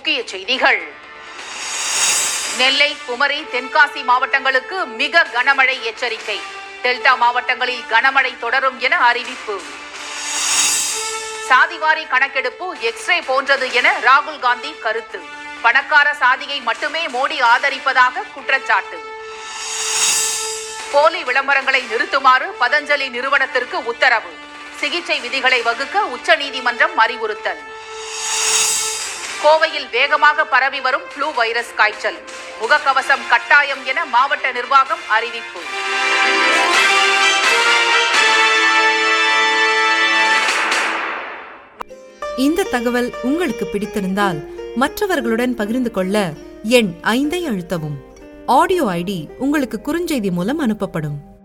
முக்கிய செய்திகள் நெல்லை குமரி தென்காசி மாவட்டங்களுக்கு மிக கனமழை எச்சரிக்கை டெல்டா மாவட்டங்களில் கனமழை தொடரும் என அறிவிப்பு சாதிவாரி கணக்கெடுப்பு எக்ஸ்ரே போன்றது என ராகுல் காந்தி கருத்து பணக்கார சாதியை மட்டுமே மோடி ஆதரிப்பதாக குற்றச்சாட்டு போலி விளம்பரங்களை நிறுத்துமாறு பதஞ்சலி நிறுவனத்திற்கு உத்தரவு சிகிச்சை விதிகளை வகுக்க உச்சநீதிமன்றம் அறிவுறுத்தல் கோவையில் வேகமாக பரவி வரும் ஃப்ளூ வைரஸ் காய்ச்சல் முகக்கவசம் கட்டாயம் என மாவட்ட நிர்வாகம் அறிவிப்பு இந்த தகவல் உங்களுக்கு பிடித்திருந்தால் மற்றவர்களுடன் பகிர்ந்து கொள்ள எண் ஐந்தை அழுத்தவும் ஆடியோ ஐடி உங்களுக்கு குறுஞ்செய்தி மூலம் அனுப்பப்படும்